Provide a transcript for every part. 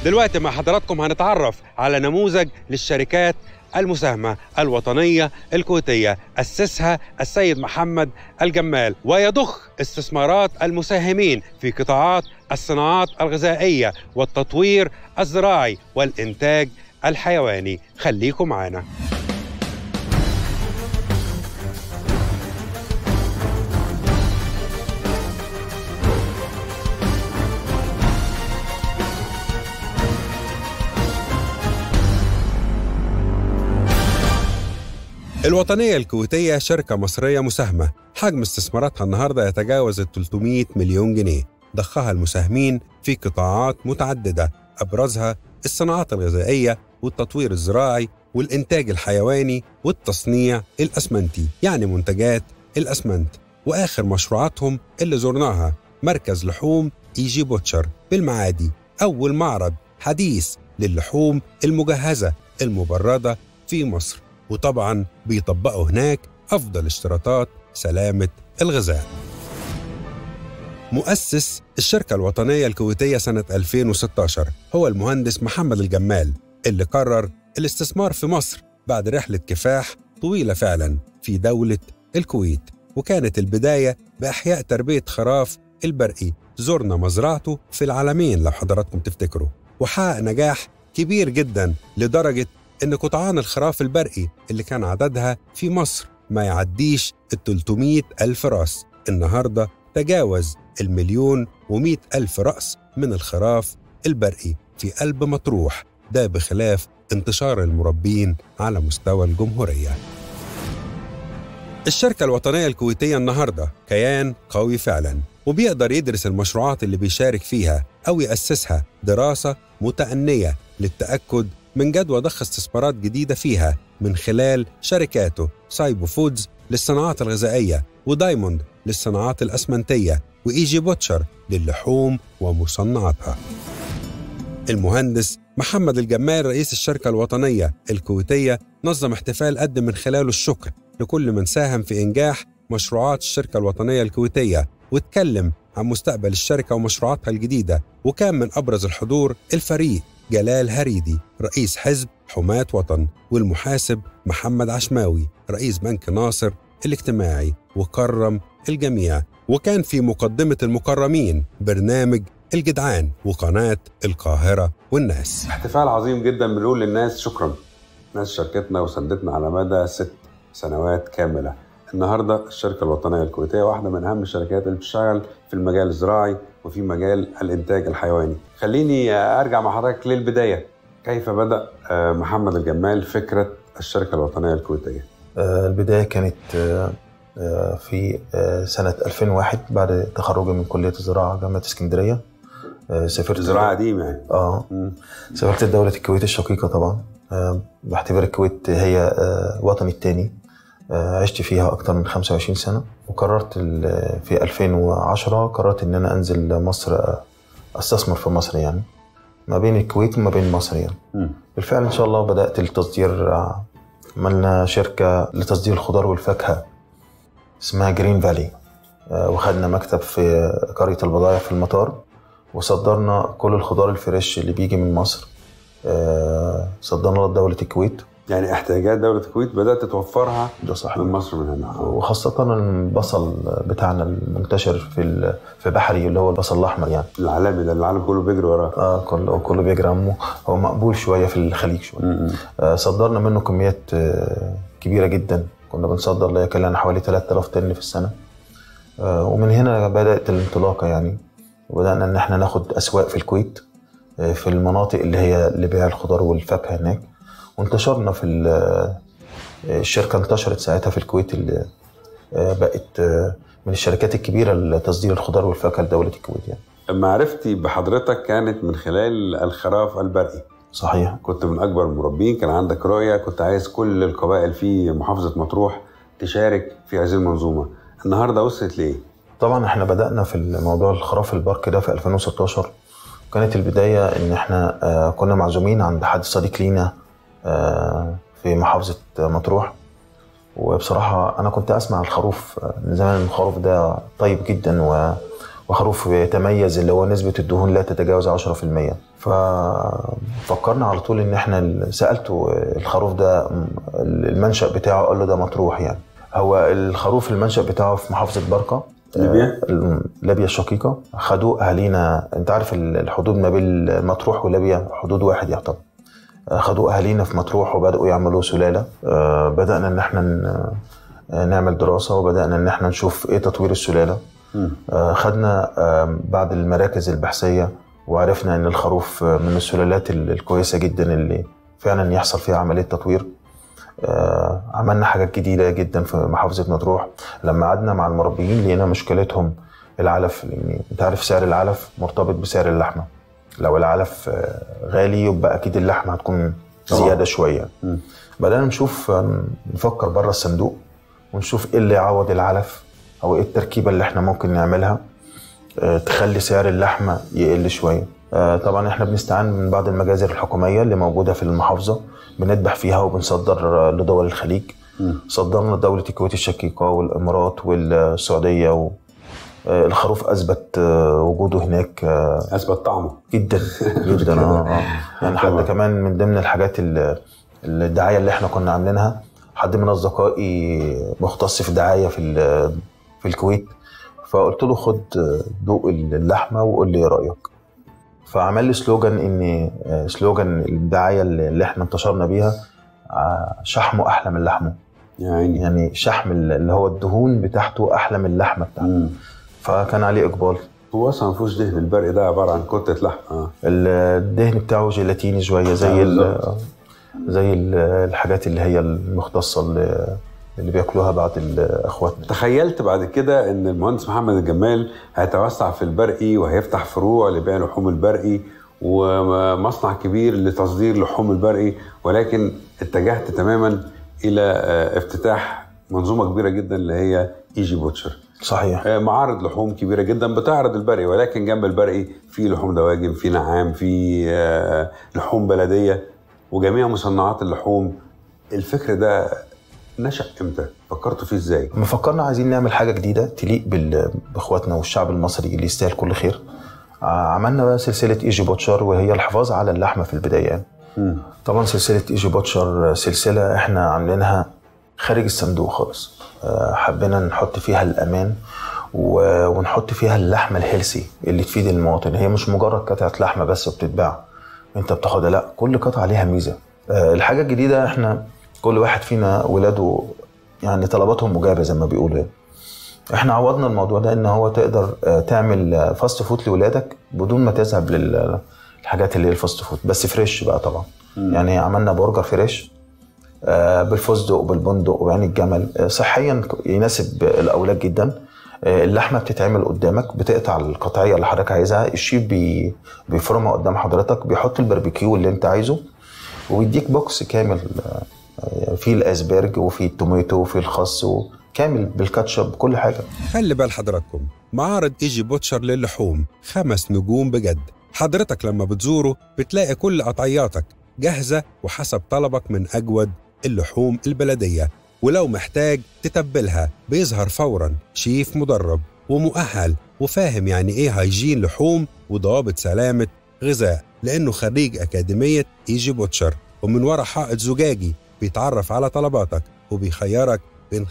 دلوقتي مع حضراتكم هنتعرف على نموذج للشركات المساهمة الوطنية الكويتية أسسها السيد محمد الجمال ويضخ استثمارات المساهمين في قطاعات الصناعات الغذائية والتطوير الزراعي والإنتاج الحيواني خليكم معنا الوطنية الكويتية شركة مصرية مساهمة حجم استثماراتها النهاردة يتجاوز ال 300 مليون جنيه ضخها المساهمين في قطاعات متعددة أبرزها الصناعات الغذائية والتطوير الزراعي والإنتاج الحيواني والتصنيع الأسمنتي يعني منتجات الأسمنت وآخر مشروعاتهم اللي زرناها مركز لحوم إيجي بوتشر بالمعادي أول معرض حديث للحوم المجهزة المبردة في مصر وطبعا بيطبقوا هناك أفضل اشتراطات سلامة الغذاء مؤسس الشركة الوطنية الكويتية سنة 2016 هو المهندس محمد الجمال اللي قرر الاستثمار في مصر بعد رحلة كفاح طويلة فعلا في دولة الكويت وكانت البداية بإحياء تربية خراف البرقي زرنا مزرعته في العالمين لو حضراتكم تفتكروا وحقق نجاح كبير جدا لدرجة إن قطعان الخراف البرقي اللي كان عددها في مصر ما يعديش ال 300 ألف رأس النهاردة تجاوز المليون ومئة ألف رأس من الخراف البرقي في قلب مطروح ده بخلاف انتشار المربين على مستوى الجمهورية الشركة الوطنية الكويتية النهاردة كيان قوي فعلا وبيقدر يدرس المشروعات اللي بيشارك فيها أو يأسسها دراسة متأنية للتأكد من جدوى ضخ استثمارات جديدة فيها من خلال شركاته سايبو فودز للصناعات الغذائية ودايموند للصناعات الأسمنتية وإيجي بوتشر للحوم ومصنعاتها المهندس محمد الجمال رئيس الشركة الوطنية الكويتية نظم احتفال قدم من خلاله الشكر لكل من ساهم في إنجاح مشروعات الشركة الوطنية الكويتية واتكلم عن مستقبل الشركة ومشروعاتها الجديدة وكان من أبرز الحضور الفريق جلال هريدي رئيس حزب حماة وطن والمحاسب محمد عشماوي رئيس بنك ناصر الاجتماعي وكرم الجميع وكان في مقدمة المكرمين برنامج الجدعان وقناة القاهرة والناس احتفال عظيم جدا بنقول للناس شكرا ناس شاركتنا وساندتنا على مدى ست سنوات كاملة النهاردة الشركة الوطنية الكويتية واحدة من أهم الشركات اللي بتشتغل في المجال الزراعي وفي مجال الإنتاج الحيواني خليني أرجع مع حضرتك للبداية كيف بدأ محمد الجمال فكرة الشركة الوطنية الكويتية؟ البداية كانت في سنة 2001 بعد تخرجي من كلية الزراعة جامعة اسكندرية سافرت زراعة قديم يعني اه سافرت دولة الكويت الشقيقة طبعا بعتبر الكويت هي وطني التاني عشت فيها أكتر من 25 سنة وقررت في 2010 قررت إن أنا أنزل مصر أستثمر في مصر يعني ما بين الكويت وما بين مصر يعني م. بالفعل إن شاء الله بدأت التصدير عملنا شركة لتصدير الخضار والفاكهة اسمها جرين فالي وخدنا مكتب في قرية البضائع في المطار وصدرنا كل الخضار الفريش اللي بيجي من مصر صدرنا لدولة الكويت يعني احتياجات دولة الكويت بدأت توفرها ده صحيح من مصر من هنا وخاصة البصل بتاعنا المنتشر في في بحري اللي هو البصل الأحمر يعني العالمي ده العالم كله بيجري وراه اه كله كله بيجري عمه هو مقبول شوية في الخليج شوية آه صدرنا منه كميات آه كبيرة جدا كنا بنصدر لا يقل عن حوالي 3000 طن في السنة آه ومن هنا بدأت الانطلاقة يعني وبدأنا إن احنا ناخد أسواق في الكويت في المناطق اللي هي لبيع الخضار والفاكهة هناك وانتشرنا في الشركة انتشرت ساعتها في الكويت اللي بقت من الشركات الكبيرة لتصدير الخضار والفاكهة لدولة الكويت يعني. معرفتي بحضرتك كانت من خلال الخراف البرقي صحيح كنت من أكبر المربين كان عندك رؤية كنت عايز كل القبائل في محافظة مطروح تشارك في هذه المنظومة النهاردة وصلت لإيه؟ طبعا احنا بدأنا في الموضوع الخراف البرك ده في 2016 كانت البداية إن إحنا كنا معزومين عند حد صديق لينا في محافظة مطروح وبصراحة أنا كنت أسمع الخروف من زمان الخروف ده طيب جدا وخروف يتميز اللي هو نسبة الدهون لا تتجاوز 10% ففكرنا على طول ان احنا سألته الخروف ده المنشأ بتاعه قال له ده مطروح يعني هو الخروف المنشأ بتاعه في محافظة بركة ليبيا؟ آه، ليبيا الشقيقة خدوه أهالينا أنت عارف الحدود ما بين مطروح وليبيا حدود واحد يعتبر آه، خدوه أهالينا في مطروح وبدأوا يعملوا سلالة آه، بدأنا إن احنا ن- نعمل دراسة وبدأنا إن احنا نشوف إيه تطوير السلالة آه، خدنا آه، بعض المراكز البحثية وعرفنا إن الخروف آه، من السلالات ال- الكويسة جدا اللي فعلا يحصل فيها عملية تطوير آه، عملنا حاجات جديدة جدا في محافظة مطروح لما قعدنا مع المربيين لقينا مشكلتهم العلف لأن أنت عارف سعر العلف مرتبط بسعر اللحمة لو العلف آه، غالي يبقى أكيد اللحمة هتكون طبعاً. زيادة شوية مم. بدأنا نشوف آه، نفكر بره الصندوق ونشوف إيه اللي يعوض العلف أو إيه التركيبة اللي إحنا ممكن نعملها آه، تخلي سعر اللحمة يقل شوية آه، طبعا احنا بنستعان من بعض المجازر الحكومية اللي موجودة في المحافظة بنذبح فيها وبنصدر آه، لدول الخليج مم. صدرنا دولة الكويت الشقيقة والإمارات والسعودية و... آه، الخروف أثبت آه، وجوده هناك آه، اثبت طعمه جدا جدا اه اه يعني طبعا. حتى كمان من ضمن الحاجات ال- الدعايه اللي احنا كنا عاملينها حد من اصدقائي مختص في دعايه في ال- في الكويت فقلت له خد دوق اللحمه وقول لي ايه رايك فعمل لي سلوجان ان سلوجان الدعايه اللي اللي احنا انتشرنا بيها آه، شحمه احلى من لحمه يا عيني يعني شحم اللي هو الدهون بتاعته احلى من اللحمه بتاعته مم. فكان عليه اقبال هو اصلا ما فيهوش دهن البرق ده عباره عن كتله لحم اه الدهن بتاعه جيلاتيني شويه آه، زي ال بالظبط. زي ال- الحاجات اللي هي المختصه اللي, اللي بياكلوها بعض ال- اخواتنا تخيلت بعد كده ان المهندس محمد الجمال هيتوسع في البرقي وهيفتح فروع لبيع لحوم البرقي ومصنع كبير لتصدير لحوم البرقي ولكن اتجهت تماما الى آه، افتتاح منظومه كبيره جدا اللي هي ايجي بوتشر صحيح آه، معارض لحوم كبيره جدا بتعرض البرقي ولكن جنب البرقي في لحوم دواجن في نعام في آه، لحوم بلديه وجميع مصنعات اللحوم الفكر ده نشأ امتى؟ فكرتوا فيه ازاي؟ لما فكرنا عايزين نعمل حاجه جديده تليق بال- باخواتنا والشعب المصري اللي يستاهل كل خير ع- عملنا بقى سلسله ايجي بوتشر وهي الحفاظ على اللحمه في البدايه يعني. مم. طبعا سلسله ايجي بوتشر سلسله احنا عاملينها خارج الصندوق خالص آه، حبينا نحط فيها الامان و- ونحط فيها اللحمه الهيلسي اللي تفيد المواطن هي مش مجرد قطعه لحمه بس وبتتباع انت بتاخدها لا كل قطعه ليها ميزه آه، الحاجه الجديده احنا كل واحد فينا ولاده يعني طلباتهم مجابه زي ما بيقولوا يعني. احنا عوضنا الموضوع ده ان هو تقدر آه، تعمل آه، فاست فود لاولادك بدون ما تذهب للحاجات اللي هي الفاست فود بس فريش بقى طبعا يعني عملنا برجر فريش آه، بالفستق وبالبندق وبعين الجمل آه، صحيا يناسب الاولاد جدا آه، اللحمه بتتعمل قدامك بتقطع القطعيه اللي حضرتك عايزها الشيف بي بيفرمها قدام حضرتك بيحط الباربيكيو اللي انت عايزه ويديك بوكس كامل آه، فيه الاسبرج وفيه التوميتو وفيه الخس كامل بالكاتشب بكل حاجه خلي بال حضراتكم معارض ايجي بوتشر للحوم خمس نجوم بجد حضرتك لما بتزوره بتلاقي كل قطعياتك جاهزة وحسب طلبك من أجود اللحوم البلدية ولو محتاج تتبلها بيظهر فورا شيف مدرب ومؤهل وفاهم يعني ايه هيجين لحوم وضوابط سلامة غذاء لأنه خريج أكاديمية إيجي بوتشر ومن ورا حائط زجاجي بيتعرف على طلباتك وبيخيرك بين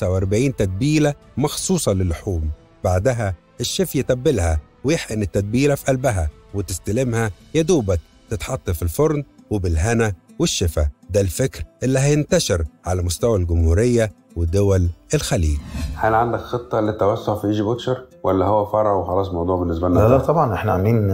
45 تتبيلة مخصوصة للحوم بعدها الشيف يتبلها ويحقن التتبيلة في قلبها وتستلمها يا دوبك تتحط في الفرن وبالهنا والشفا ده الفكر اللي هينتشر على مستوى الجمهورية ودول الخليج هل عندك خطه للتوسع في ايجي بوتشر ولا هو فرع وخلاص الموضوع بالنسبه لنا لا لا انتهى؟ طبعا احنا عاملين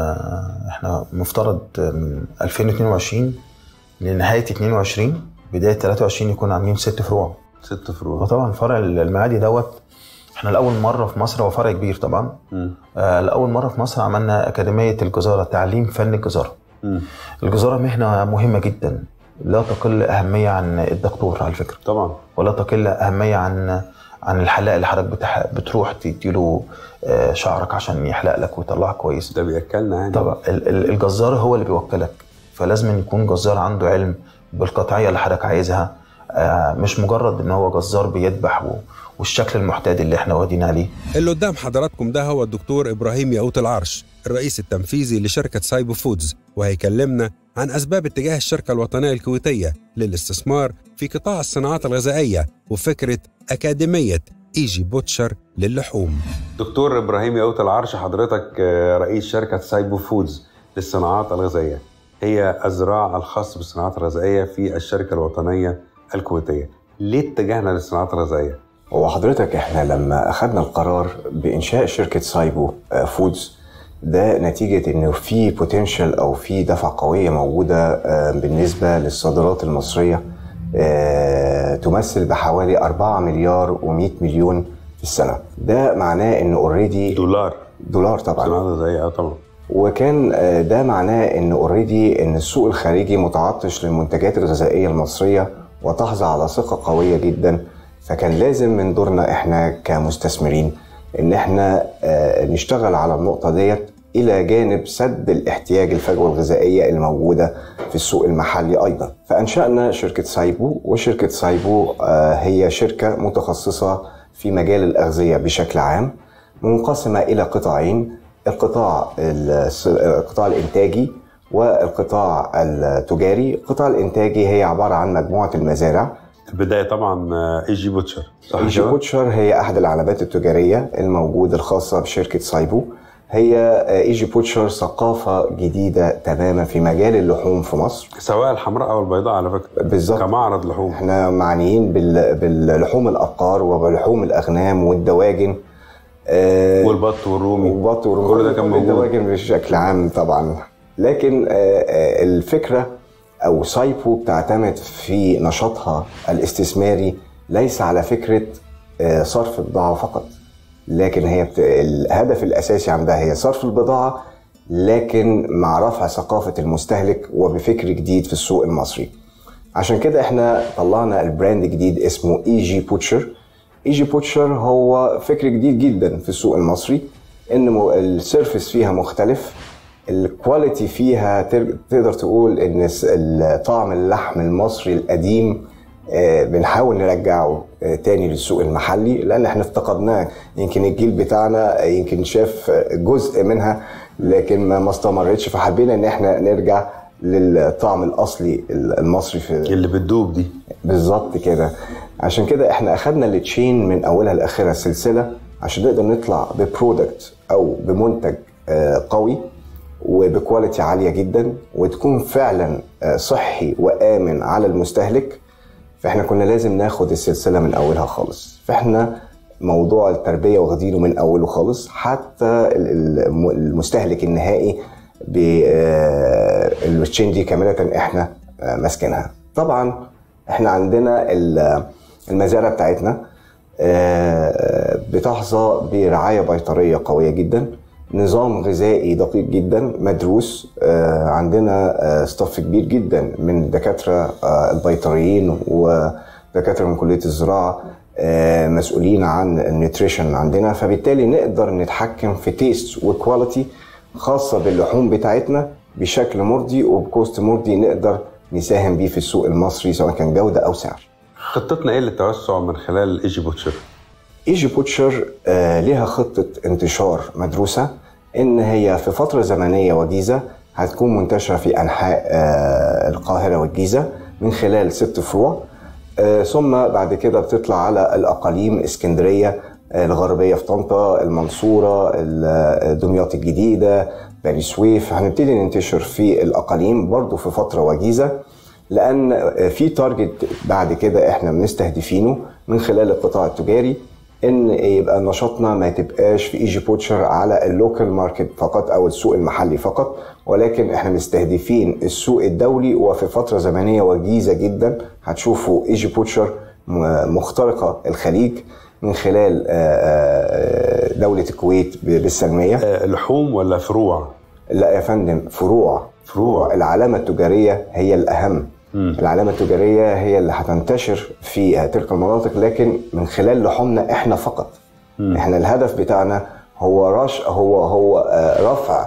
آه، احنا مفترض من 2022 لنهايه 22 بدايه 23 يكون عاملين ست فروع ست فروع وطبعا فرع المعادي دوت احنا لاول مره في مصر هو فرع كبير طبعا مم. آه، لاول مره في مصر عملنا اكاديميه الجزاره تعليم فن الجزاره مم. الجزاره مهنه مهمه جدا لا تقل اهميه عن الدكتور على فكره طبعا ولا تقل اهميه عن عن الحلاق اللي حضرتك بتح... بتروح تديله آه، شعرك عشان يحلق لك ويطلعك كويس ده بياكلنا يعني طبعا ال- ال- الجزار هو اللي بيوكلك فلازم يكون جزار عنده علم بالقطعيه اللي حضرتك عايزها آه، مش مجرد ان هو جزار بيذبح و- والشكل المعتاد اللي احنا واخدين عليه اللي قدام حضراتكم ده هو الدكتور إبراهيم ياقوت العرش الرئيس التنفيذي لشركة سايبو فودز وهيكلمنا عن أسباب اتجاه الشركة الوطنية الكويتية للاستثمار في قطاع الصناعات الغذائية وفكرة أكاديمية إيجي بوتشر للحوم دكتور ابراهيم ياقوت العرش حضرتك آه، رئيس شركه سايبو فودز للصناعات الغذائيه هي الذراع الخاص بالصناعات الغذائيه في الشركه الوطنيه الكويتيه ليه اتجهنا للصناعات الغذائيه هو حضرتك احنا لما اخذنا القرار بانشاء شركه سايبو آه، فودز ده نتيجه انه في بوتنشال او في دفعه قويه موجوده آه، بالنسبه للصادرات المصريه آه، تمثل بحوالي 4 مليار و100 مليون في السنه ده معناه انه اوريدي دولار دولار طبعا صناعات غذائيه اه طبعا وكان آه، ده معناه ان اوريدي ان السوق الخارجي متعطش للمنتجات الغذائيه المصريه وتحظى على ثقه قويه جدا فكان لازم من دورنا احنا كمستثمرين ان احنا آه، نشتغل على النقطه ديت الى جانب سد الاحتياج الفجوه الغذائيه الموجوده في السوق المحلي ايضا فانشانا شركه سايبو وشركه سايبو آه، هي شركه متخصصه في مجال الاغذيه بشكل عام منقسمه الى قطاعين القطاع الس- القطاع الانتاجي والقطاع التجاري القطاع الانتاجي هي عباره عن مجموعه المزارع البدايه طبعا آه، ايجي بوتشر صح ايجي كده؟ بوتشر هي احد العلامات التجاريه الموجوده الخاصه بشركه سايبو هي آه، ايجي بوتشر ثقافه جديده تماما في مجال اللحوم في مصر سواء الحمراء او البيضاء على فكره بالظبط كمعرض لحوم احنا معنيين بال- باللحوم الابقار وبلحوم الاغنام والدواجن آه، والبط والرومي وبط كل ده كان موجود الدواجن بشكل عام طبعا لكن آه، آه، الفكره او سايبو بتعتمد في نشاطها الاستثماري ليس على فكره آه، صرف بضاعه فقط لكن هي بت... الهدف الاساسي عندها هي صرف البضاعه لكن مع رفع ثقافه المستهلك وبفكر جديد في السوق المصري عشان كده احنا طلعنا البراند جديد اسمه اي جي بوتشر اي جي بوتشر هو فكر جديد جدا في السوق المصري ان م- السيرفس فيها مختلف الكواليتي فيها تر- تقدر تقول ان س- ال- طعم اللحم المصري القديم آه، بنحاول نرجعه آه، تاني للسوق المحلي لان احنا افتقدناه يمكن الجيل بتاعنا آه، يمكن شاف آه، جزء منها لكن ما ما استمرتش فحبينا ان احنا نرجع للطعم الاصلي المصري في اللي بتدوب دي بالظبط كده عشان كده احنا اخدنا التشين من اولها لاخرها سلسله عشان نقدر نطلع ببرودكت او بمنتج آه، قوي وبكواليتي عاليه جدا وتكون فعلا آه، صحي وامن على المستهلك فاحنا كنا لازم ناخد السلسله من اولها خالص فاحنا موضوع التربيه واخدينه من اوله خالص حتى ال- ال- المستهلك النهائي بالتشين دي كامله احنا آه، ماسكينها طبعا احنا عندنا ال- المزارع بتاعتنا آه، بتحظى برعايه بيطريه قويه جدا نظام غذائي دقيق جدا مدروس آه، عندنا آه، ستاف كبير جدا من دكاتره آه، البيطريين ودكاتره من كليه الزراعه آه، مسؤولين عن النيوتريشن عندنا فبالتالي نقدر نتحكم في تيست وكواليتي خاصه باللحوم بتاعتنا بشكل مرضي وبكوست مرضي نقدر نساهم بيه في السوق المصري سواء كان جوده او سعر. خطتنا ايه للتوسع من خلال ايجي بوتشر ايجي بوتشر آه ليها خطة انتشار مدروسة ان هي في فترة زمنية وجيزة هتكون منتشرة في انحاء آه القاهرة والجيزة من خلال ست فروع آه ثم بعد كده بتطلع على الاقاليم اسكندرية آه الغربية في طنطا المنصورة ال- دمياط الجديدة بني سويف هنبتدي ننتشر في الاقاليم برضو في فترة وجيزة لان في تارجت بعد كده احنا مستهدفينه من خلال القطاع التجاري ان يبقى نشاطنا ما تبقاش في ايجي بوتشر على اللوكال ماركت فقط او السوق المحلي فقط ولكن احنا مستهدفين السوق الدولي وفي فتره زمنيه وجيزه جدا هتشوفوا ايجي بوتشر م- مخترقه الخليج من خلال آه، آه، دوله الكويت بالسلميه آه، لحوم ولا فروع لا يا فندم فروع فروع. العلامة التجارية هي الأهم العلامة التجارية هي اللي هتنتشر في تلك المناطق لكن من خلال لحومنا احنا فقط احنا الهدف بتاعنا هو رش هو هو آه، رفع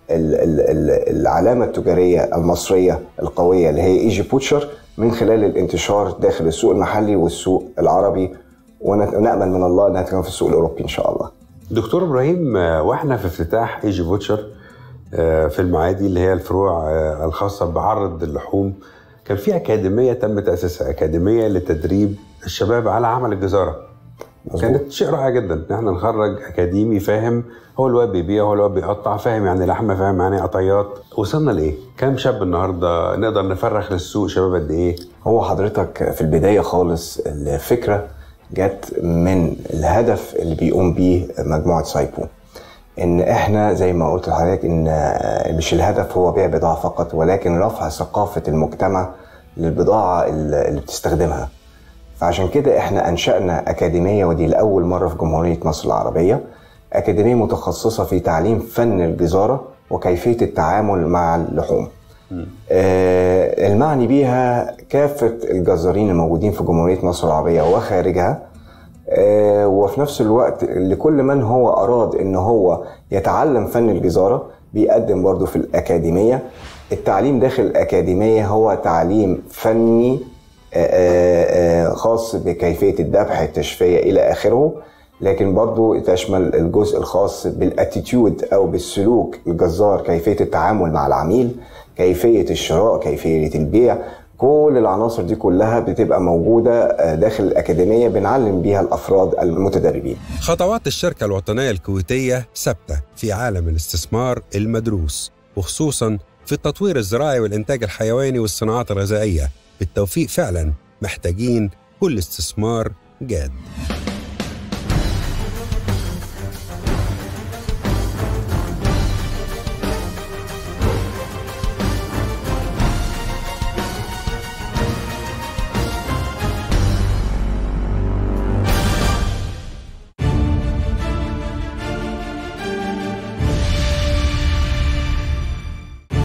ال- ال- ال- العلامه التجاريه المصريه القويه اللي هي ايجي بوتشر من خلال الانتشار داخل السوق المحلي والسوق العربي ونت- ونامل من الله انها تكون في السوق الاوروبي ان شاء الله. دكتور ابراهيم آه، واحنا في افتتاح ايجي بوتشر آه، في المعادي اللي هي الفروع آه، الخاصه بعرض اللحوم كان في اكاديميه تم تاسيسها اكاديميه لتدريب الشباب على عمل الجزاره كانت شيء رائع جدا ان احنا نخرج اكاديمي فاهم هو الواد بيبيع هو الواد بيقطع فاهم يعني لحمه فاهم يعني قطيات وصلنا لايه؟ كام شاب النهارده نقدر نفرخ للسوق شباب قد ايه؟ هو حضرتك في البداية خالص الفكرة جت من الهدف اللي بيقوم بيه مجموعة سايبو ان احنا زي ما قلت لحضرتك ان مش الهدف هو بيع بضاعة فقط ولكن رفع ثقافة المجتمع للبضاعة اللي بتستخدمها فعشان كده احنا انشأنا أكاديمية ودي لأول مرة في جمهورية مصر العربية أكاديمية متخصصة في تعليم فن الجزارة وكيفية التعامل مع اللحوم آه، المعني بيها كافة الجزارين الموجودين في جمهورية مصر العربية وخارجها آه، وفي نفس الوقت لكل من هو أراد إن هو يتعلم فن الجزارة بيقدم برضو في الأكاديمية التعليم داخل الأكاديمية هو تعليم فني آه، آه، آه، خاص بكيفية الذبح التشفية إلى آخره لكن برضو تشمل الجزء الخاص بالاتيتيود أو بالسلوك الجزار كيفية التعامل مع العميل كيفية الشراء كيفية البيع كل العناصر دي كلها بتبقى موجودة آه، داخل الأكاديمية بنعلم بيها الأفراد المتدربين خطوات الشركة الوطنية الكويتية ثابتة في عالم الاستثمار المدروس وخصوصا في التطوير الزراعي والإنتاج الحيواني والصناعات الغذائية بالتوفيق فعلا محتاجين كل استثمار جاد